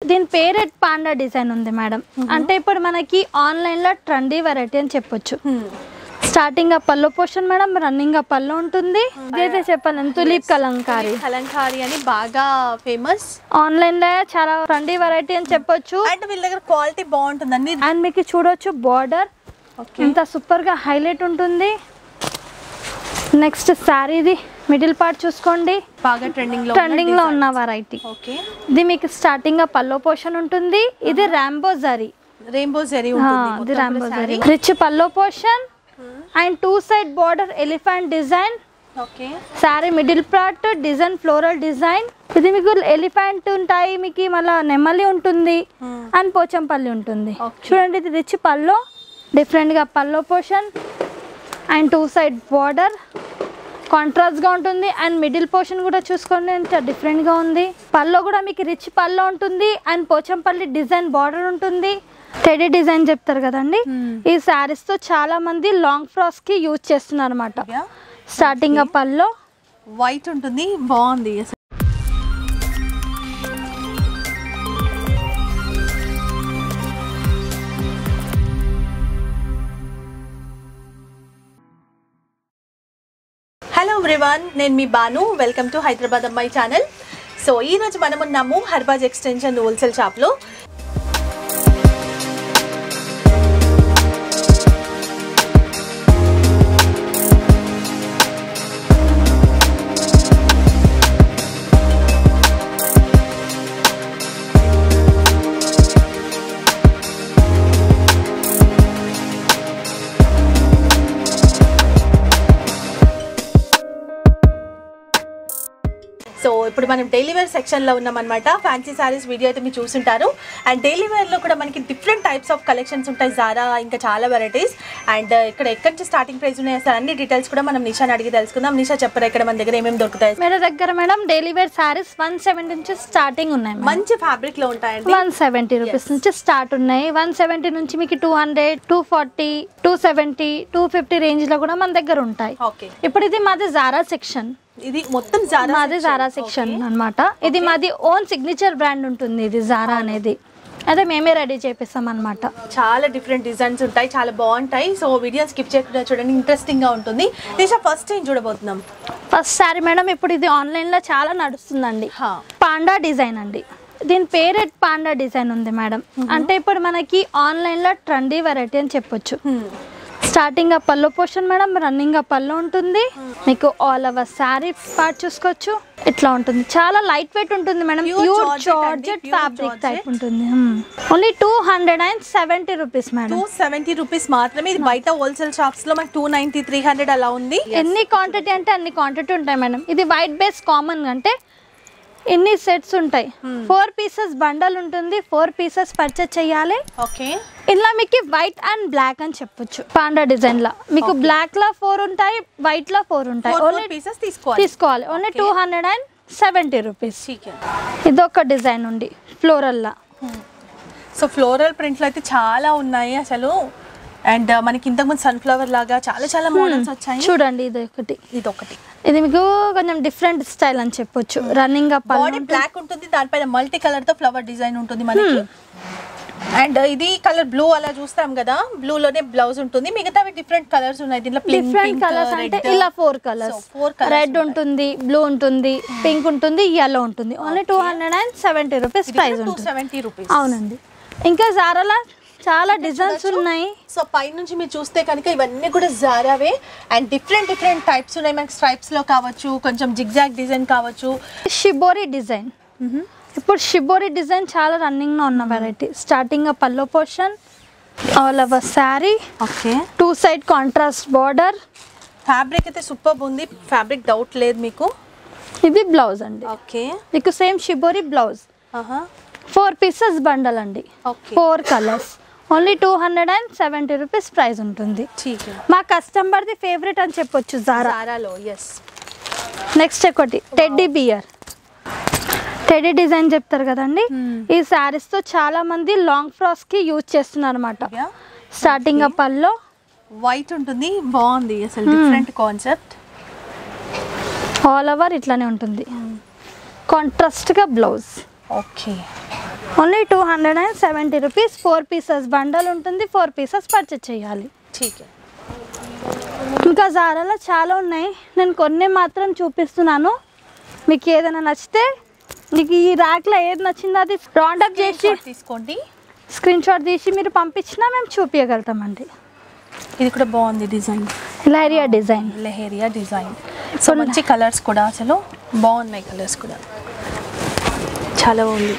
దీని పేరే panda design ఉంది మేడం అంటే ఇప్పుడు మనకి ఆన్లైన్ లో ట్రెండీ వెరైటీ అని చెప్పొచ్చు స్టార్టింగ్ ఆ పళ్ళు పోర్షన్ మేడం రన్నింగ్ ఆ పళ్ళు ఉంటుంది ఇదైతే చెప్పాను తులీప్ కలంకారీ కలంకారీ అని బాగా ఫేమస్ ఆన్లైన్ లో చాలా ట్రెండీ వెరైటీ అని చెప్పొచ్చు అండ్ వీళ్ళ దగ్గర క్వాలిటీ బాగుంటుందండి అండ్ మీకు చూడొచ్చు బార్డర్ ఓకే ఎంత సూపర్ గా హైలైట్ ఉంటుంది నెక్స్ట్ శారీది మిడిల్ పార్ట్ చూసుకోండి బాగా ట్రెండింగ్ లో ట్రెండింగ్ లో ఉన్న వెరైటీ ఓకే ఇది మీకు స్టార్టింగ్ ఆ పల్లో పోర్షన్ ఉంటుంది ఇది రాంబో జరీ రెయిన్బో జరీ ఆ, ఇది rainbow zari rich pallu portion and two side border elephant design okay sari middle part design floral design ఇది మీకు ఎలిఫెంట్ ఉంటాయి మీకు మళ్ళీ నెమ్మలి ఉంటుంది అండ్ పోచంపల్లి ఉంటుంది Okay. చూడండి ఇది రిచ్ పల్లో డిఫరెంట్గా pallu portion and two side border కాంట్రాస్ట్గా ఉంటుంది అండ్ మిడిల్ పోర్షన్ కూడా చూసుకోండి ఎంత డిఫరెంట్గా ఉంది పల్లో కూడా మీకు రిచ్ పల్లో ఉంటుంది అండ్ పోచంపల్లి డిజైన్ బార్డర్ ఉంటుంది టెడీ డిజైన్ చెప్తారు కదండి ఈ శారీస్ తో చాలా మంది లాంగ్ ఫ్రాక్స్ కి యూజ్ చేస్తున్నారు అనమాట స్టార్టింగ్ ఆ పల్లో వైట్ ఉంటుంది బాగుంది అసలు హలో ఎవ్రీవన్ నేను మీ బాను వెల్కమ్ టు హైదరాబాద్ అమ్మాయి ఛానల్ సో ఈ రోజు మనం ఉన్నాము హర్బాజ్ ఎక్స్టెన్షన్ హోల్సేల్ షాప్లో సో ఇప్పుడు మనం డైలీ వేర్ సెక్షన్లో ఉన్నాం అనమాట ఫ్యాన్సీ సారీస్ వీడియో అయితే మీరు చూసుంటారు అండ్ డైలీ వేర్లో కూడా మనకి డిఫరెంట్ టైప్స్ ఆఫ్ కలెక్షన్స్ ఉంటాయి జారా ఇంకా చాలా వెరైటీస్ అండ్ ఇక్కడ ఎక్కడి నుంచి స్టార్టింగ్ ప్రైస్ ఉన్నాయి అసలు అన్ని డీటెయిల్స్ కూడా మనం నిషాని అడిగి తెలుసుకుందాం నిషా చెప్పరా ఇక్కడ మన దగ్గర ఏమేమి దొరుకుతాయి మన దగ్గర madam daily wear saris one seventy నుంచి స్టార్టింగ్ ఉన్నాయి మేడం మంచి ఫ్యాబ్రిక్ లో ఉంటాయండి వన్ సెవెంటీ రూపీస్ నుంచి స్టార్ట్ ఉన్నాయి వన్ సెవెంటీ నుంచి మీకు two hundred two forty two seventy two fifty range లో కూడా మన దగ్గర ఉంటాయి ఓకే ఇప్పుడు ఇది మాది జారా సెక్షన్ ఇది మొత్తం జారా మాది జారా సెక్షన్ అన్నమాట ఇది మాది ఓన్ సిగ్నేచర్ బ్రాండ్ ఉంటుంది ఇది జారా అనేది అదే మేమే రెడీ చేపిస్తాం అనమాట చాలా డిఫరెంట్ డిజైన్స్ ఉంటాయి చాలా బాగుంటాయి సో వీడియో స్కిప్ చేయకుండా చూడండి ఇంట్రెస్టింగ్ గా ఉంటుంది నిషా ఫస్ట్ టైం చూడబోతున్నాం ఫస్ట్ సారీ మేడం ఇప్పుడు ఇది ఆన్లైన్ లో చాలా నడుస్తుందండి హా. పాండా డిజైన్ అండి దీని పేరే పాండా డిజైన్ ఉంది మేడం అంటే ఇప్పుడు మనకి ఆన్లైన్ లో ట్రెండీ వెరైటీ అని చెప్పొచ్చు స్టార్టింగ్ ఆ పళ్ళు పోర్షన్ మేడం రన్నింగ్ ఆ పళ్ళు ఉంటుంది మీకు ఆల్ ఓవర్ శారీ పార్ట్ చూసుకోవచ్చు ఇట్లా ఉంటుంది చాలా లైట్ వెయిట్ ఉంటుంది మేడం Pure ప్యూర్ georgette అండి, georgette pure fabric georgette. Type ఉంటుంది only two hundred and seventy rupees madam two seventy rupees మాత్రమే ఇది బయట హోల్సేల్ షాప్స్ లో మనకి టూ నైన్టీ త్రీ హండ్రెడ్ అలా ఉంది ఎన్ని క్వాంటిటీ అంటే అన్ని క్వాంటిటీ ఉంటాయి మేడం ఇది వైట్ బేస్ కామన్ అంటే ఎన్ని సెట్స్ ఉంటాయి ఫోర్ పీసెస్ బండల్ ఉంటుంది ఫోర్ పీసెస్ పర్చేస్ చేయాలి ఓకే ఇలా మీకు వైట్ అండ్ బ్లాక్ అని చెప్పొచ్చు పాండా డిజైన్ లా మీకు బ్లాక్ లో ఫోర్ ఉంటాయి వైట్ లో ఫోర్ ఉంటాయి ఫోర్ ఓన్లీ పీసెస్ తీసుకోవాలి తీసుకోవాలి only two hundred and seventy rupees ठीक है ఇదొక డిజైన్ ఉంది ఫ్లోరల్ లా సో ఫ్లోరల్ ప్రింట్లు అయితే చాలా ఉన్నాయి అసలు అండ్ మనకి ఇంతకుముందు సన్ఫ్లవర్ లాగా చాలా చాలా మోడల్స్ వచ్చాయి చూడండి ఇది ఒకటి ఇది ఒకటి ఇది మీకు కొంచెం డిఫరెంట్ స్టైల్ అని చెప్పొచ్చు రన్నింగ్ అప్ బాడీ బ్లాక్ ఉంటుంది దానిపైన మల్టీ కలర్ తో ఫ్లవర్ డిజైన్ ఉంటుంది మనకి అండ్ ఇది కలర్ బ్లూ అలా చూస్తాం కదా బ్లూ లోనే బ్లౌజ్ ఉంటుంది మిగతావి డిఫరెంట్ కలర్స్ ఉన్నాయి దీంట్లో డిఫరెంట్ కలర్స్ అంటే ఇలా four colours four colour red ఉంటుంది బ్లూ ఉంటుంది పింక్ ఉంటుంది ఎల్లో ఉంటుంది only two hundred and seventy rupees price two ఉంటుంది సెవెంటీ రూపీస్ అవునండి ఇంకా జారాలా చాలా డిజైన్స్ ఉన్నాయి సో పై నుంచి మీరు చూస్తే కనుక ఇవన్నీ కూడా జారావే అండ్ డిఫరెంట్ డిఫరెంట్ టైప్స్ ఉన్నాయి మనకి స్ట్రైప్స్ లో కావచ్చు కొంచెం జిగ్జాగ్ డిజైన్ కావచ్చు షిబోరి డిజైన్ ఇప్పుడు షిబోరి డిజైన్ చాలా రన్నింగ్ లో ఉన్న variety starting pallu portion all over sari okay two side contrast border fabric అయితే సూపర్ ఉంది ఫ్యాబ్రిక్ డౌట్ లేదు మీకు ఇది బ్లౌజ్ అండి ఓకే మీకు same shibori blouse four pieces bundle అండి okay four colours only two hundred and seventy rupees price ఉంటుంది ठीक है మా కస్టమర్ది ఫేవరెట్ అని చెప్పొచ్చు జారా జారాలో ఎస్ నెక్స్ట్ ఒకటి టెడ్డీ బియర్ టెడ్డీ డిజైన్ చెప్తారు కదండి ఈ శారీస్ తో చాలా మంది లాంగ్ ఫ్రాక్స్ కి యూజ్ చేస్తున్నారు అనమాట స్టార్టింగ్ ఆ పల్లో వైట్ ఉంటుంది బాగుంది అసలు డిఫరెంట్ కాన్సెప్ట్ ఆల్ ఓవర్ ఇట్లానే ఉంటుంది కాంట్రాస్ట్ గా blouse okay only two hundred and seventy rupees four pieces bundle ఉంటుంది ఫోర్ పీసెస్ పర్చేస్ చేయాలి ठीक है ఇంకా జారాలో చాలా ఉన్నాయి నేను కొన్ని మాత్రం చూపిస్తున్నాను మీకు ఏదైనా నచ్చితే మీకు ఈ ర్యాక్లో ఏది నచ్చిందో అది రౌండప్ చేసి Screenshot తీసుకోండి స్క్రీన్ షాట్ తీసి మీరు పంపించినా మేము చూపించగలుగుతామండి ఇది కూడా బాగుంది design leheriya design leheriya design so మంచి కలర్స్ కూడా అసలు బాగున్నాయి కలర్స్ కూడా చాలా బాగుంది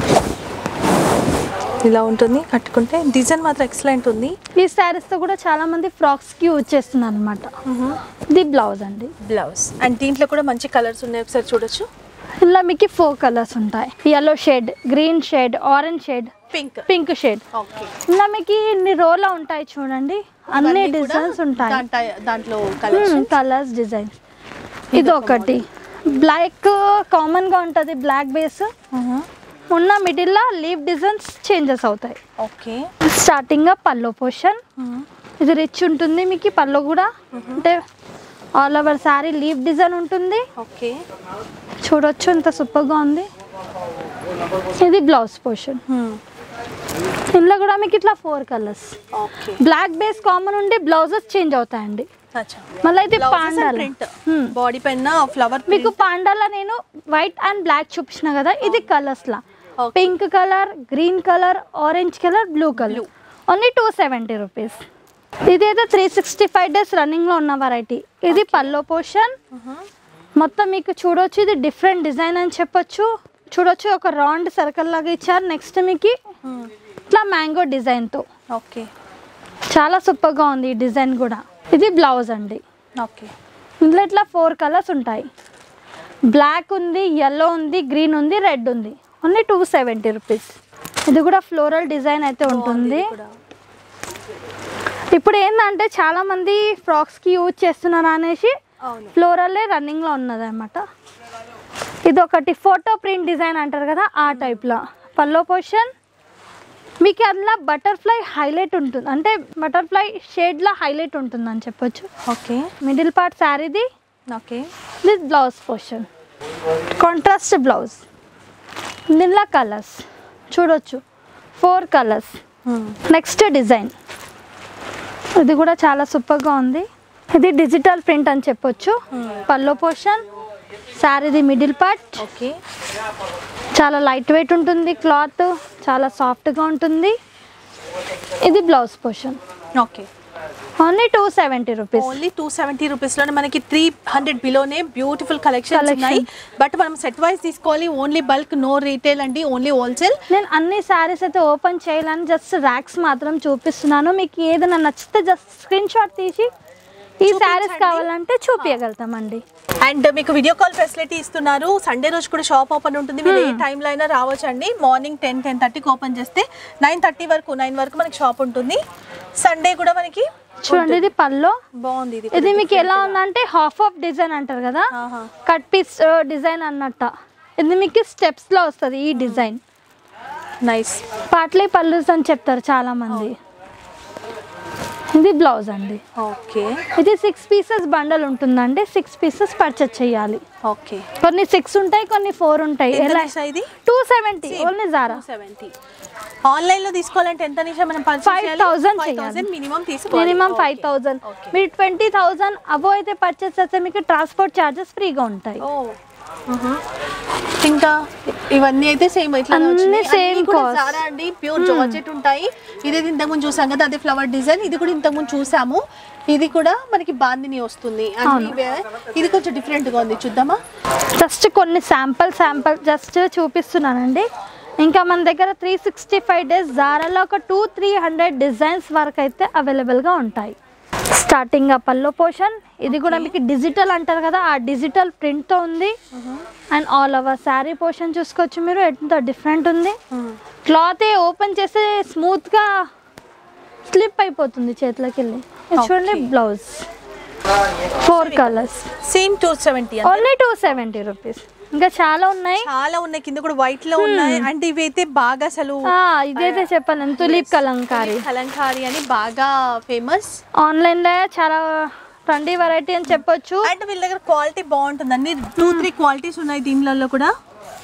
ఇలా ఉంటుంది కట్టుకుంటే డిజైన్ మాత్రం ఎక్సలెంట్ ఉంది ఈ శారీస్తో కూడా చాలా మంది ఫ్రాక్స్కి యూజ్ చేస్తున్నారు అనమాట ఇది బ్లౌజ్ అండి బ్లౌజ్ అండ్ దీంట్లో కూడా మంచి కలర్స్ ఉన్నాయి ఒకసారి చూడొచ్చు ఇలా మీకు ఫోర్ కలర్స్ ఉంటాయి yellow shade green shade orange shade pink pink shade okay ఇలా మీకు ఇన్ని రోలా ఉంటాయి చూడండి అన్ని డిజైన్స్ ఉంటాయి దాంట్లో కలర్స్ కలర్స్ డిజైన్స్ ఇది ఒకటి బ్లాక్ కామన్గా ఉంటుంది బ్లాక్ బేస్ ఉన్న మిడిల్లో లీవ్ డిజైన్స్ చేంజెస్ అవుతాయి ఓకే స్టార్టింగ్గా పల్లో పోర్షన్ ఇది రిచ్ ఉంటుంది మీకు ఈ పల్లో కూడా అంటే all over sari leaf design ఉంటుంది ఓకే చూడొచ్చు ఎంత సూపర్గా ఉంది ఇది బ్లౌజ్ పోర్షన్ ఇందులో కూడా మీకు ఇట్లా four colours okay black base common ఉండి బ్లౌజెస్ చేంజ్ అవుతాయండి అచ్చా మళ్ళీ ఇది ప్రింట్ పాండాల బాడీ పైన ఫ్లవర్ మీకు పాండాల నేను వైట్ అండ్ బ్లాక్ చూపించిన కదా ఇది కలర్స్ లా Okay. Pink colour green colour orange colour blue colour only two seventy rupees ఇదైతే త్రీ సిక్స్టీ ఫైవ్ డేస్ రన్నింగ్లో ఉన్న వెరైటీ ఇది పల్లో పోర్షన్ మొత్తం మీకు చూడొచ్చు ఇది డిఫరెంట్ డిజైన్ అని చెప్పొచ్చు చూడొచ్చు ఒక రౌండ్ సర్కిల్ లాగా ఇచ్చారు నెక్స్ట్ మీకు ఇట్లా మ్యాంగో డిజైన్తో ఓకే చాలా సూపర్గా ఉంది ఈ డిజైన్ కూడా ఇది బ్లౌజ్ అండి ఓకే ఇందులో ఇట్లా ఫోర్ కలర్స్ ఉంటాయి బ్లాక్ ఉంది ఎల్లో ఉంది గ్రీన్ ఉంది రెడ్ ఉంది ఓన్లీ టూ సెవెంటీ రూపీస్ ఇది కూడా ఫ్లోరల్ డిజైన్ అయితే ఉంటుంది ఇప్పుడు ఏంటంటే చాలా మంది ఫ్రాక్స్కి యూజ్ చేస్తున్నారు అనేసి అవును ఫ్లోరల్లే రన్నింగ్లో ఉన్నది అనమాట ఇది ఒకటి ఫోటో ప్రింట్ డిజైన్ అంటారు కదా ఆ టైప్లో పల్లో పొజిషన్ మీకు అందులో బటర్ఫ్లై హైలైట్ ఉంటుంది అంటే బటర్ఫ్లై షేడ్లో హైలైట్ ఉంటుంది అని చెప్పొచ్చు ఓకే మిడిల్ పార్ట్ శారీది okay this blouse portion contrast blouse దీనిలో కలర్స్ చూడొచ్చు ఫోర్ కలర్స్ నెక్స్ట్ డిజైన్ ఇది కూడా చాలా సూపర్గా ఉంది ఇది డిజిటల్ ప్రింట్ అని చెప్పొచ్చు పల్లో పోర్షన్ శారీది మిడిల్ పార్ట్ ఓకే చాలా లైట్ వెయిట్ ఉంటుంది క్లాత్ చాలా సాఫ్ట్గా ఉంటుంది ఇది blouse portion okay only two seventy rupees only two seventy రూపీస్లోనే మనకి త్రీ హండ్రెడ్ బిలోనే బ్యూటిఫుల్ కలెక్షన్స్ Collection. ఉన్నాయి బట్ మనం సెట్ వైజ్ తీసుకోవాలి ఓన్లీ బల్క్ నో రీటైల్ అండి ఓన్లీ హోల్సేల్ నేను అన్ని శారీస్ అయితే ఓపెన్ చేయాలని జస్ట్ ర్యాక్స్ మాత్రం చూపిస్తున్నాను మీకు ఏదైనా నచ్చితే జస్ట్ స్క్రీన్ షాట్ తీసి ఈ శారీస్ చూపించండి. కావాలంటే చూపించగలుగుతామండి అండ్ మీకు వీడియో కాల్ ఫెసిలిటీ ఇస్తున్నారు సండే రోజు కూడా షాప్ ఓపెన్ ఉంటుంది మీరు ఏ టైంలో అయినా రావచ్చు అండి మార్నింగ్ టెన్ టెన్ థర్టీకి ఓపెన్ చేస్తే నైన్ థర్టీ వరకు నైన్ వరకు మనకి షాప్ ఉంటుంది సండే కూడా మనకి చూడండి ఇది పల్లో బాగుంది ఇది ఇది మీకు ఎలా ఉందంటే హాఫ్ ఆఫ్ డిజైన్ అంటారు కదా ఆహా. కట్ పీస్ డిజైన్ అన్నట్ట ఇది మీకు స్టెప్స్ లో వస్తుంది ఈ డిజైన్ నైస్ పాట్లీ పల్లూస్ అని చెప్తారు చాలా మంది ఇది బ్లౌజ్ అండి ఓకే ఇది సిక్స్ పీసెస్ బండల్ ఉంటుందండి సిక్స్ పీసెస్ పర్చేస్ చేయాలి ఓకే కొన్ని సిక్స్ ఉంటాయి కొన్ని ఫోర్ ఉంటాయి ఎంత ఎలా నిషా ఇది టూ సెవెంటీ ఓన్లీ జారా సెవెంటీ ఆన్లైన్ లో తీసుకోవాలంటే ఎంత నిషా మనం Five thousand చేయాలి. థౌసండ్ మినిమం తీసుకోవాలి minimum Okay. Five thousand Okay. మీరు ట్వంటీ థౌజండ్ అబో అయితే పర్చేస్ చేస్తే మీకు ట్రాన్స్పోర్ట్ ఛార్జెస్ ఫ్రీగా ఉంటాయి ఓ మ్హూ. ఇంకా ఇవన్నీ అయితే సేమ్ ఇట్లా అన్నీ same cost. సారా అండి ప్యూర్ జార్జెట్ ఉంటాయి ఇదేది ఇంతకుముందు చూసాం కదా అదే ఫ్లవర్ డిజైన్ ఇది కూడా ఇంతకుముందు చూసాము ఇది కూడా మనకి బాందిని వస్తుంది And ఇవే- ఇది కొంచెం డిఫరెంట్ గా ఉంది చూద్దామా జస్ట్ కొన్ని శాంపుల్ శాంపుల్ జస్ట్ చూపిస్తున్నానండి ఇంకా మన దగ్గర త్రీ సిక్స్టీ ఫైవ్ డేస్ జారాలో ఒక టూ త్రీ హండ్రెడ్ డిజైన్స్ వరకు అయితే అవైలబుల్గా ఉంటాయి స్టార్టింగ్ ఆ పల్లో పోర్షన్ ఇది కూడా మీకు డిజిటల్ అంటారు కదా ఆ డిజిటల్ ప్రింట్తో ఉంది and all over sari portion చూసుకోవచ్చు మీరు ఎంత డిఫరెంట్ ఉంది క్లాత్ ఓపెన్ చేస్తే స్మూత్గా స్లిప్ అయిపోతుంది చేతిలోకి వెళ్ళి ఇది చూడండి Okay. Blouse four colours same two seventy only two seventy rupees ఇంకా చాలా ఉన్నాయి చాలా ఉన్నాయి కింద కూడా వైట్ లో ఉన్నాయి అంటే ఇవైతే బాగా అసలు ఆ, ఇదైతే చెప్పాను తులీప్ కలంకారీ కలంకారీ అని బాగా ఫేమస్ ఆన్లైన్లో చాలా ట్వంటీ వెరైటీ అని చెప్పొచ్చు అండ్ వీళ్ళ దగ్గర క్వాలిటీ బాగుంటుంది అన్ని టూ త్రీ క్వాలిటీస్ ఉన్నాయి దీనిలలో కూడా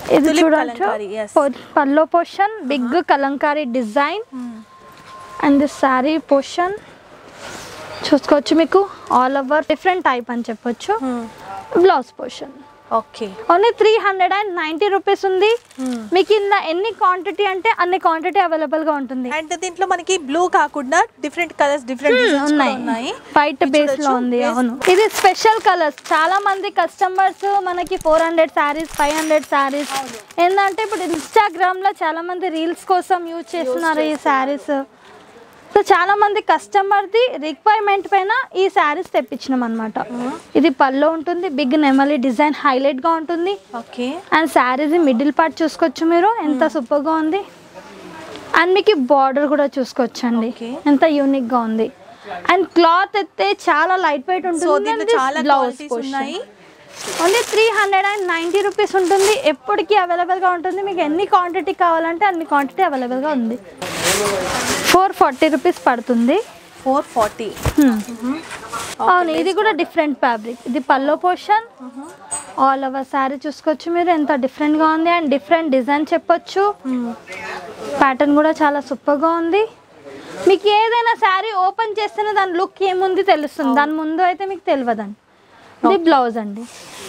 ఇది Tulip చూడొచ్చు కలంకారీ, yes. పో- pallu portion big kalamkari design and this sari portion చూసుకోవచ్చు మీకు ఆల్ ఓవర్ డిఫరెంట్ టైప్ అని చెప్పొచ్చు blouse portion okay only three hundred and ninety rupees ఉంది మీకు ఇందులో ఎన్ని క్వాంటిటీ అంటే అన్ని క్వాంటిటీ అవైలబుల్ గా ఉంటుంది అండ్ దీంట్లో మనకి బ్లూ కాకుండా డిఫరెంట్ కలర్స్ డిఫరెంట్ ఉన్నాయి ఉన్నాయి వైట్ ఇది బేస్ లో చూడొచ్చు. ఉంది Yes. అవును ఇది స్పెషల్ కలర్స్ చాలా మంది కస్టమర్స్ మనకి four hundred saris five hundred saris ఏంటంటే ఇప్పుడు ఇన్స్టాగ్రామ్ లో చాలా మంది రీల్స్ కోసం యూజ్ చేస్తున్నారు ఈ శారీస్ సో చాలా మంది కస్టమర్ ది రిక్వైర్మెంట్ పైన ఈ శారీస్ తెప్పించినాం అనమాట ఇది పల్లో ఉంటుంది బిగ్ నెమలి డిజైన్ హైలైట్ గా ఉంటుంది okay and saris middle part చూసుకోవచ్చు మీరు ఎంత సూపర్గా ఉంది అండ్ మీకు బార్డర్ కూడా చూసుకోవచ్చు అండి Okay. ఎంత యూనిక్ గా ఉంది అండ్ క్లాత్ అయితే చాలా లైట్ వెయిట్ సో ఉంటుంది దీంట్లో చాలా క్వాలిటీస్ ఉన్నాయి only three hundred and ninety rupees ఉంటుంది ఎప్పటికీ అవైలబుల్గా ఉంటుంది మీకు ఎన్ని క్వాంటిటీ కావాలంటే అన్ని క్వాంటిటీ అవైలబుల్గా ఉంది ఫోర్ ఫార్టీ రూపీస్ పడుతుంది ఫోర్ ఫార్టీ Hmm. అవును ఇది కూడా డిఫరెంట్ ఫ్యాబ్రిక్ ఇది pallu portion all over sari చూసుకోవచ్చు మీరు ఎంత డిఫరెంట్గా ఉంది అండ్ డిఫరెంట్ డిజైన్ చెప్పొచ్చు ప్యాటర్న్ కూడా చాలా సూపర్గా ఉంది మీకు ఏదైనా శారీ ఓపెన్ చేస్తేనే దాని లుక్ ఏముంది తెలుస్తుంది దాని ముందు అయితే మీకు తెలియదండి ఇది బ్లౌజ్ అండి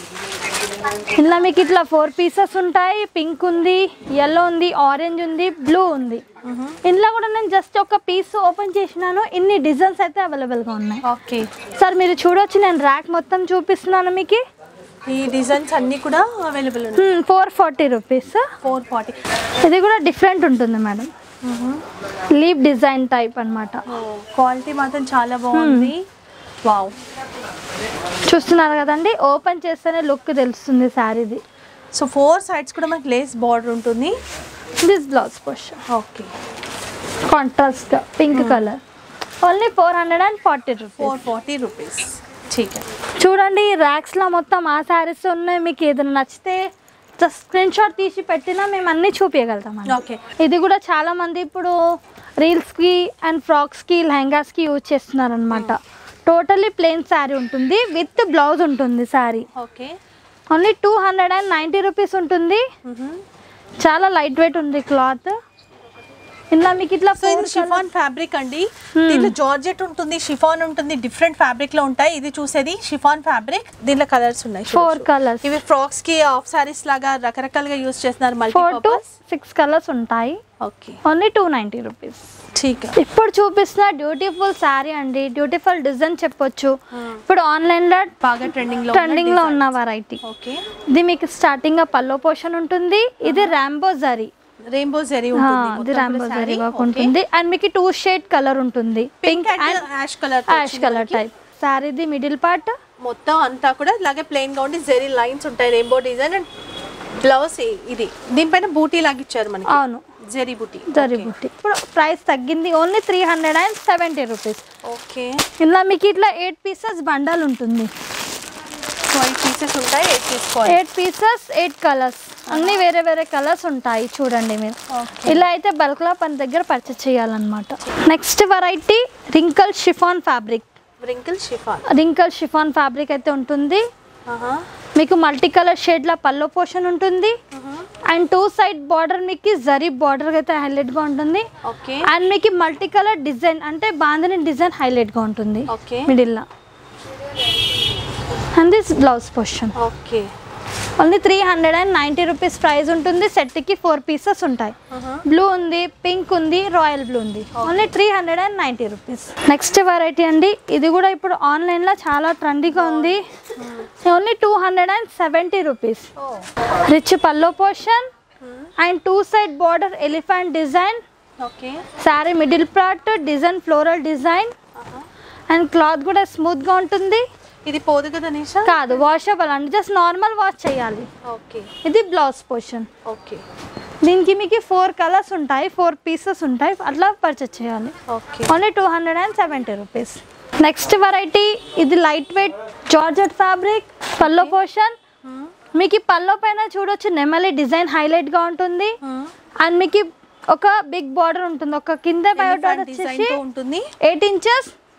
ఇలా మీకు ఇట్లా ఫోర్ పీసెస్ ఉంటాయి పింక్ ఉంది ఎల్లో ఉంది ఆరెంజ్ ఉంది బ్లూ ఉంది ఇందులో కూడా నేను జస్ట్ ఒక పీస్ ఓపెన్ చేసినాను ఇన్ని డిజైన్స్ అయితే అవైలబుల్గా ఉన్నాయి ఓకే సార్ మీరు చూడొచ్చు నేను ర్యాక్ మొత్తం చూపిస్తున్నాను మీకు ఈ డిజైన్స్ అన్ని కూడా అవైలబుల్ ఉన్నాయి four forty rupees four forty ఇది కూడా డిఫరెంట్ ఉంటుంది మేడం లీప్ డిజైన్ టైప్ అన్నమాట క్వాలిటీ మాత్రం చాలా బాగుంది వావ్ చూస్తున్నారు కదండి ఓపెన్ చేస్తేనే లుక్ తెలుస్తుంది శారీది సో ఫోర్ సైడ్స్ కూడా మనకి లేస్ బార్డర్ ఉంటుంది this blouse portion okay contrast pink colour only four hundred and forty rupees four forty rupees ఠీక్ చూడండి ర్యాక్స్లో మొత్తం ఆ శారీస్ ఉన్నాయి మీకు ఏదైనా నచ్చితే జస్ట్ స్క్రీన్ షాట్ తీసి పెట్టినా మేము అన్నీ చూపించగలుగుతాం ఓకే ఇది కూడా చాలా మంది ఇప్పుడు రీల్స్కి అండ్ ఫ్రాక్స్కి లెహంగాస్కి యూజ్ చేస్తున్నారు అనమాట టోటలీ ప్లెయిన్ శారీ ఉంటుంది విత్ బ్లౌజ్ ఉంటుంది sari okay only two hundred and ninety rupees ఉంటుంది చాలా లైట్ వెయిట్ ఉంది క్లాత్ ఇలా మీకు ఇట్లా సో ఇది four షిఫాన్ ఫ్యాబ్రిక్ అండి దీంట్లో జార్జెట్ ఉంటుంది షిఫాన్ ఉంటుంది డిఫరెంట్ ఫ్యాబ్రిక్ లో ఉంటాయి ఇది చూసేది షిఫాన్ ఫ్యాబ్రిక్ దీంట్లో కలర్స్ ఉన్నాయి ఫోర్ చూడొచ్చు. కలర్స్ ఇవి ఫ్రాక్స్ కి ఆఫ్ సారీస్ లాగా రకరకాలుగా యూస్ చేస్తున్నారు four to multipurpose six colours ఉంటాయి okay only two ninety rupees ఠీక్ ఇప్పుడు చూపిస్తున్న బ్యూటిఫుల్ శారీ అండి బ్యూటిఫుల్ డిజైన్ చెప్పొచ్చు ఇప్పుడు ఆన్లైన్ లో బాగా ట్రెండింగ్ లో ట్రెండింగ్ లో ఉన్న వెరైటీ ఓకే ఇది మీకు స్టార్టింగ్ గా పల్లో పోర్షన్ ఉంటుంది ఇది ర్యాంబో జరీ రెయిన్బో జరీ ఆ, ఉంటుంది ఇది ర్యాంబో జరీ వర్క్ ఉంటుంది అండ్ మీకు టూ షేడ్ కలర్ ఉంటుంది pink pink and and ash colour ash colour type శారీది మిడిల్ పార్ట్ మొత్తం అంతా కూడా ఇలాగే ప్లెయిన్ గా ఉండి జెరీ లైన్స్ ఉంటాయి రెయిన్బో డిజైన్ అండ్ బ్లౌజ్ ఇది దీనిపైన బూటీ లాగా ఇచ్చారు మనకి అవును జెరీ బూటీ జరీ బుట్టి ఇప్పుడు ప్రైస్ తగ్గింది only three hundred and seventy rupees okay ఇలా మీకు ఇట్లా ఎయిట్ పీసెస్ బండల్ ఉంటుంది సో ఎయిట్ పీసెస్ ఉంటాయి ఎయిట్ తీసుకోవాలి ఎయిట్ పీసెస్ ఎయిట్ కలర్స్ అన్ని వేరే వేరే కలర్స్ ఉంటాయి చూడండి మీరు Okay. ఇలా అయితే బల్క్లా పని దగ్గర పర్చేస్ చేయాలన్నమాట next variety wrinkle chiffon fabric wrinkle chiffon wrinkle chiffon fabric అయితే ఉంటుంది మీకు మల్టీ కలర్ షేడ్ల పల్లో పోర్షన్ ఉంటుంది అండ్ టూ సైడ్ బార్డర్ మీకు జరీ బార్డర్ అయితే హైలైట్గా ఉంటుంది ఓకే అండ్ మీకు మల్టీ కలర్ డిజైన్ అంటే బాందిని డిజైన్ హైలైట్గా ఉంటుంది ఓకే మిడిల్లో and this blouse portion okay only three hundred and ninety rupees price ఉంటుంది సెట్కి ఫోర్ పీసెస్ ఉంటాయి బ్లూ ఉంది పింక్ ఉంది రాయల్ బ్లూ ఉంది only three hundred and ninety rupees next variety అండి ఇది కూడా ఇప్పుడు ఆన్లైన్లో చాలా ట్రెండీగా ఉంది only two hundred and seventy rupees rich pallu portion and two side border elephant design okay sari middle part design floral design and cloth కూడా స్మూత్గా ఉంటుంది ఇది పోదు కదా నిషా కాదు వాషబుల్ అండి జస్ట్ నార్మల్ వాష్ చేయాలి ఓకే ఇది బ్లౌజ్ పోర్షన్ ఓకే దీనికి మీకు ఫోర్ కలర్స్ ఉంటాయి ఫోర్ పీసెస్ ఉంటాయి అట్లా పర్చేస్ చేయాలి okay only two hundred and seventy rupees next variety ఇది light weight georgette fabric pallu portion మీకు ఈ పల్లో పైన చూడొచ్చు నెమలి డిజైన్ హైలైట్గా ఉంటుంది అండ్ మీకు ఒక బిగ్ బార్డర్ ఉంటుంది ఒక కింద బార్డర్ డిజైన్ వచ్చేసి తో ఉంటుంది ఎయిట్ ఇంచెస్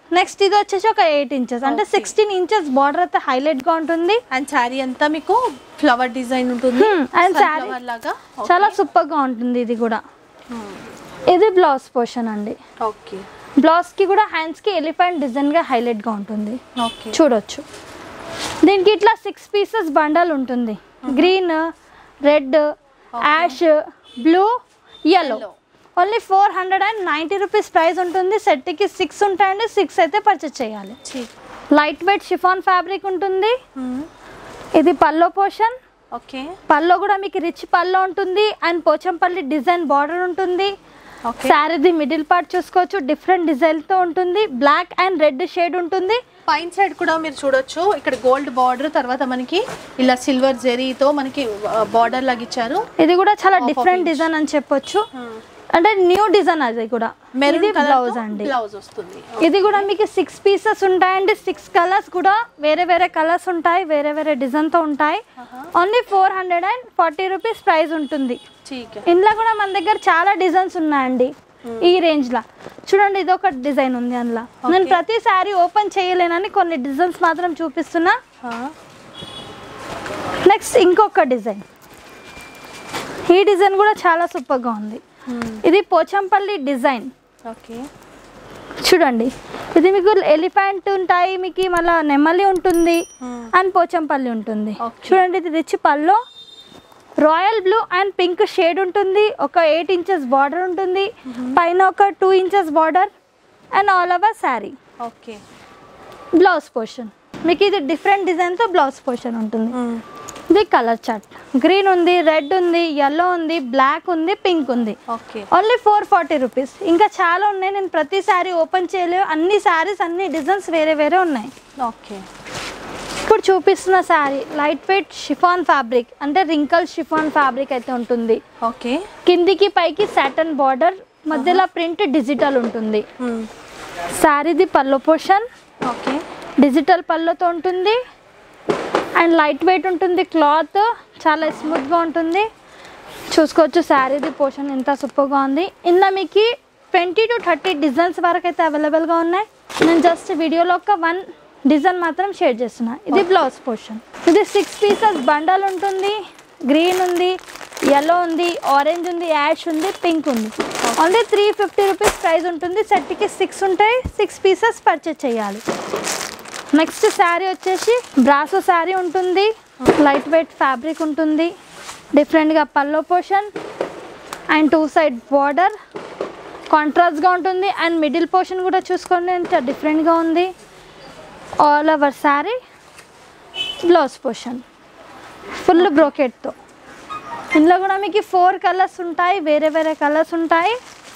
నెక్స్ట్ ఇది వచ్చేసి ఒక ఎయిట్ ఇంచెస్ అంటే సిక్స్టీన్ ఇంచెస్ బార్డర్ అయితే హైలైట్ గా ఉంటుంది అండ్ శారీ అంతా మీకు ఫ్లవర్ డిజైన్ ఉంటుంది Hmm, and saree- ఫ్లవర్ లాగా చాలా సూపర్ గా ఉంటుంది ఇది కూడా ఇది బ్లౌజ్ పోర్షన్ అండి ఓకే బ్లౌజ్ కి కూడా హ్యాండ్స్ కి ఎలిఫెంట్ డిజైన్ గా హైలైట్ గా ఉంటుంది ఓకే చూడొచ్చు దీనికి ఇట్లా సిక్స్ పీసెస్ బండల్ ఉంటుంది green red ash blue yellow Yellow. Only four hundred and ninety rupees price ఉంటుంది సెట్కి సిక్స్ ఉంటాయండి సిక్స్ అయితే పర్చేస్ చేయాలి లైట్ వెయిట్ షిఫాన్ ఫ్యాబ్రిక్ ఉంటుంది ఇది పల్లో పోర్షన్ ఓకే పల్లో కూడా మీకు రిచ్ పల్లో ఉంటుంది అండ్ పోచంపల్లి డిజైన్ బార్డర్ ఉంటుంది ఓకే శారీది మిడిల్ పార్ట్ చూసుకోవచ్చు డిఫరెంట్ డిజైన్తో ఉంటుంది బ్లాక్ అండ్ రెడ్ షేడ్ ఉంటుంది పైన సైడ్ కూడా మీరు చూడొచ్చు ఇక్కడ గోల్డ్ బార్డర్ తర్వాత మనకి ఇలా సిల్వర్ జెరీతో మనకి బార్డర్ లాగా ఇచ్చారు ఇది కూడా చాలా Half of different inch. Design అని చెప్పొచ్చు అంటే న్యూ డిజైన్ అది కూడా ఇది బ్లౌజ్ అండి బ్లౌజ్ వస్తుంది ఇది కూడా మీకు సిక్స్ పీసెస్ ఉంటాయండి సిక్స్ కలర్స్ కూడా వేరే వేరే కలర్స్ ఉంటాయి వేరే వేరే డిజైన్తో ఉంటాయి only four hundred and forty rupees price ఉంటుంది ठीक है ఇందులో కూడా మన దగ్గర చాలా డిజైన్స్ ఉన్నాయండి ఈ రేంజ్ లా చూడండి ఇది ఒక డిజైన్ ఉంది అందులో నేను ప్రతి సారీ ఓపెన్ చేయలేనని కొన్ని డిజైన్స్ మాత్రం చూపిస్తున్నా हाँ నెక్స్ట్ ఇంకొక డిజైన్ ఈ డిజైన్ కూడా చాలా సూపర్గా ఉంది ఇది పోచంపల్లి డిజైన్ ओके చూడండి ఇది మీకు ఎలిఫెంట్ ఉంటాయి మీకు మళ్ళీ నెమలి ఉంటుంది అండ్ పోచంపల్లి ఉంటుంది Okay. చూడండి ఇది rich pallu royal blue and pink shade ఉంటుంది ఒక ఎయిట్ ఇంచెస్ బార్డర్ ఉంటుంది పైన ఒక two inches border and all over sari okay blouse portion మీకు ఇది డిఫరెంట్ డిజైన్తో బ్లౌజ్ పోర్షన్ ఉంటుంది ఇది కలర్ చార్ట్ గ్రీన్ ఉంది రెడ్ ఉంది ఎల్లో ఉంది బ్లాక్ ఉంది పింక్ ఉంది okay only four forty rupees ఇంకా చాలా ఉన్నాయి నేను ప్రతి శారీ ఓపెన్ చేయలేవు అన్ని శారీస్ అన్ని డిజైన్స్ వేరే వేరే ఉన్నాయి ओके ఇప్పుడు చూపిస్తున్న sari light weight chiffon fabric అంటే రింకల్ షిఫాన్ ఫ్యాబ్రిక్ అయితే ఉంటుంది ओके కిందికి పైకి సాటన్ బార్డర్ మధ్యలో ప్రింట్ డిజిటల్ ఉంటుంది శారీది పల్లో పోర్షన్ ओके డిజిటల్ పళ్ళతో ఉంటుంది అండ్ లైట్ వెయిట్ ఉంటుంది క్లాత్ చాలా స్మూత్గా ఉంటుంది చూసుకోవచ్చు శారీది పోర్షన్ ఎంత సూపర్గా ఉంది ఇందులో మీకు ట్వంటీ టు థర్టీ డిజైన్స్ వరకు అయితే అవైలబుల్గా ఉన్నాయి నేను జస్ట్ వీడియోలో ఒక వన్ డిజైన్ మాత్రం షేర్ చేస్తున్నా ఇది బ్లౌజ్ పోర్షన్ ఇది సిక్స్ పీసెస్ బండల్ ఉంటుంది గ్రీన్ ఉంది ఎల్లో ఉంది ఆరెంజ్ ఉంది యాష్ ఉంది పింక్ ఉంది only three fifty rupees price ఉంటుంది సెట్కి సిక్స్ ఉంటాయి సిక్స్ పీసెస్ పర్చేస్ చేయాలి నెక్స్ట్ శారీ వచ్చేసి బ్రాసో శారీ ఉంటుంది లైట్ వెయిట్ ఫ్యాబ్రిక్ ఉంటుంది డిఫరెంట్గా pallu portion and two side border కాంట్రాస్ట్గా ఉంటుంది అండ్ మిడిల్ పోర్షన్ కూడా చూసుకోండి ఎంత డిఫరెంట్గా ఉంది all over sari blouse portion full బ్రోకెట్తో ఇందులో కూడా మీకు ఫోర్ కలర్స్ ఉంటాయి వేరే వేరే కలర్స్ ఉంటాయి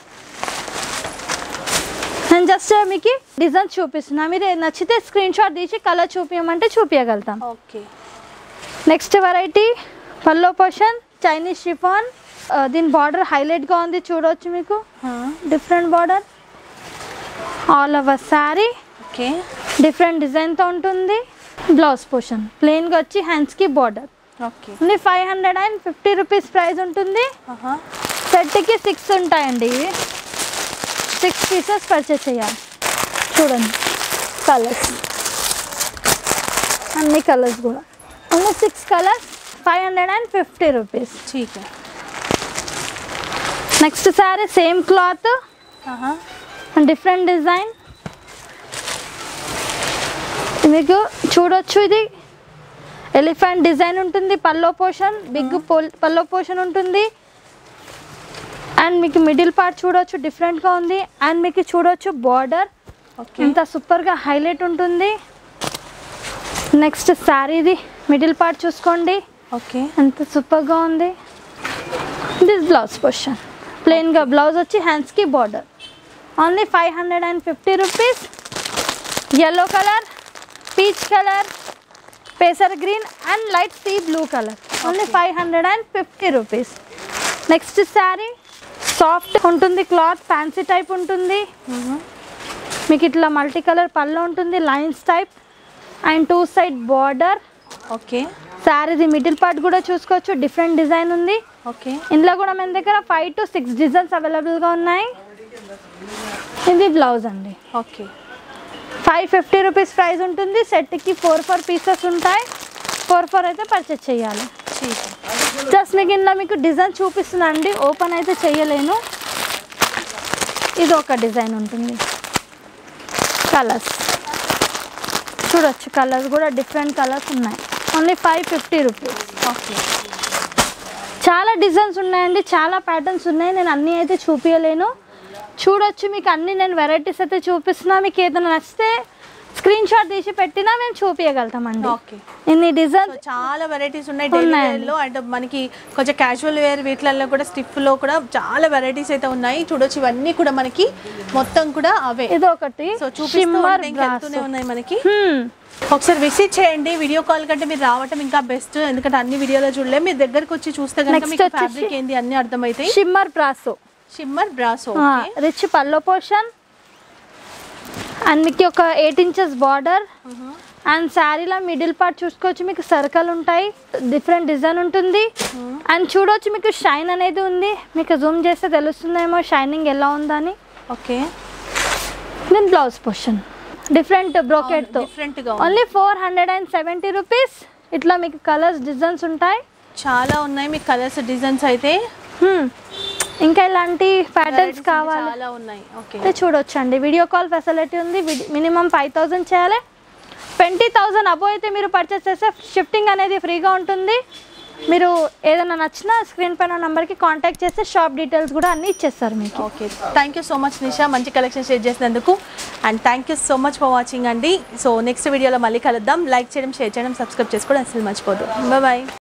నేను జస్ట్ మీకు డిజైన్ చూపిస్తున్నా మీరు నచ్చితే స్క్రీన్ షాట్ తీసి కలర్ చూపించమంటే చూపించగలుగుతాం okay next variety pallu portion Chinese chiffon దీని బార్డర్ హైలైట్గా ఉంది చూడవచ్చు మీకు हाँ different border all over sari okay different డిజైన్తో ఉంటుంది బ్లౌజ్ పోర్షన్ ప్లెయిన్గా వచ్చి హ్యాండ్స్కి border okay only five hundred and fifty rupees price ఉంటుంది हाँ సెట్కి సిక్స్ ఉంటాయండి ఇవి సిక్స్ పీసెస్ పర్చేస్ చేయాలి చూడండి కలర్స్ అన్ని కలర్స్ కూడా only six colours five hundred and fifty rupees ठीक है నెక్స్ట్ శారీ సేమ్ క్లాత్ हाँ డిఫరెంట్ డిజైన్ మీకు చూడొచ్చు ఇది ఎలిఫెంట్ డిజైన్ ఉంటుంది pallu portion big pallu portion ఉంటుంది అండ్ మీకు మిడిల్ పార్ట్ చూడొచ్చు డిఫరెంట్గా ఉంది అండ్ మీకు చూడొచ్చు బార్డర్ ओके ఎంత సూపర్గా హైలైట్ ఉంటుంది నెక్స్ట్ శారీది మిడిల్ పార్ట్ చూసుకోండి ओके ఎంత సూపర్గా ఉంది దిస్ బ్లౌజ్ పొజిషన్ ప్లెయిన్గా బ్లౌజ్ వచ్చి హ్యాండ్స్కి border only five hundred and fifty rupees yellow colour peach colour పేసర్ green and light sea blue colour only five hundred and fifty rupees next sari soft ఉంటుంది cloth fancy type ఉంటుంది మీకు ఇట్లా multi colour పళ్ళు ఉంటుంది lines type and two side border okay శారీది middle part కూడా చూసుకోవచ్చు డిఫరెంట్ డిజైన్ ఉంది ओके ఇందులో కూడా మన దగ్గర ఫైవ్ టు సిక్స్ డిజైన్స్ అవైలబుల్గా ఉన్నాయి ఇది బ్లౌజ్ అండి okay five fifty rupees price ఉంటుంది సెట్కి ఫోర్ ఫోర్ పీసెస్ ఉంటాయి ఫోర్ ఫోర్ అయితే పర్చేస్ చేయాలి ठीक है జస్ట్ మీకు ఇందులో మీకు డిజైన్ చూపిస్తున్నానండి ఓపెన్ అయితే చేయలేను ఇది ఒక డిజైన్ ఉంటుంది కలర్స్ చూడొచ్చు కలర్స్ కూడా డిఫరెంట్ కలర్స్ ఉన్నాయి only five fifty rupees okay చాలా డిజైన్స్ ఉన్నాయండి చాలా ప్యాటర్న్స్ ఉన్నాయి నేను అన్నీ అయితే చూపించలేను చూడొచ్చు మీకు అన్ని నేను వెరైటీస్ అయితే చూపిస్తున్నా మీకు ఏదైనా నచ్చితే స్క్రీన్ షాట్ తీసి పెట్టినా మేము చూపించగలుగుతామండి ఓకే ఇన్ని డిజైన్ సో చాలా వెరైటీస్ ఉన్నాయి డైలీ ఉన్నాయండి. వేర్ లో అండ్ మనకి కొంచెం క్యాజువల్ వేర్ వీటిలలో కూడా స్టిఫ్ లో కూడా చాలా వెరైటీస్ అయితే ఉన్నాయి చూడొచ్చు ఇవన్నీ కూడా మనకి మొత్తం కూడా అవే ఇది ఒకటి సో చూపిస్తూ షిమ్మర్ ఉంటే ఇంకా వెళ్తూనే ఉన్నాయి మనకి హ్మ్. ఒకసారి విజిట్ చేయండి వీడియో కాల్ కంటే మీరు రావటం ఇంకా బెస్ట్ ఎందుకంటే అన్ని వీడియోలో చూడలే మీరు దగ్గరకు వచ్చి చూస్తే కనుక Next మీకు వచ్చేసి- ఫ్యాబ్రిక్ ఏంది అన్ని అర్థమైతాయి shimmer brasso shimmer brasso rich pallu portion and మీకు ఒక ఎయిట్ ఇంచెస్ బార్డర్ అండ్ శారీలో మిడిల్ పార్ట్ చూసుకోవచ్చు మీకు సర్కిల్ ఉంటాయి డిఫరెంట్ డిజైన్ ఉంటుంది అండ్ చూడవచ్చు మీకు షైన్ అనేది ఉంది మీకు జూమ్ చేస్తే తెలుస్తుందేమో షైనింగ్ ఎలా ఉందని okay then blouse portion different బ్రోకెట్తో డిఫరెంట్ గా ఉంది. Only four hundred and seventy rupees ఇట్లా మీకు కలర్స్ డిజైన్స్ ఉంటాయి చాలా ఉన్నాయి మీకు కలర్స్ డిజైన్స్ అయితే Hmm. ఇంకా ఇలాంటి ప్యాటర్న్స్ Varieties ఇంకా కావాలి చాలా ఉన్నాయి ఓకే అయితే చూడొచ్చండి వీడియో కాల్ ఫెసిలిటీ ఉంది మినిమం ఫైవ్ థౌజండ్ చేయాలి ట్వంటీ థౌజండ్ అబో అయితే మీరు పర్చేస్ చేస్తే షిఫ్టింగ్ అనేది ఫ్రీగా ఉంటుంది మీరు ఏదైనా నచ్చినా స్క్రీన్ పైన నెంబర్కి కాంటాక్ట్ చేస్తే షాప్ డీటెయిల్స్ కూడా అన్నీ ఇచ్చేస్తారు మీకు okay thank you so much Nisha మంచి కలెక్షన్ షేర్ చేసినందుకు and thank you so much for watching అండి సో నెక్స్ట్ వీడియోలో మళ్ళీ కలుద్దాం లైక్ చేయడం షేర్ చేయడం సబ్స్క్రైబ్ చేసుకోవడం అసలు మర్చిపోదు బాయ్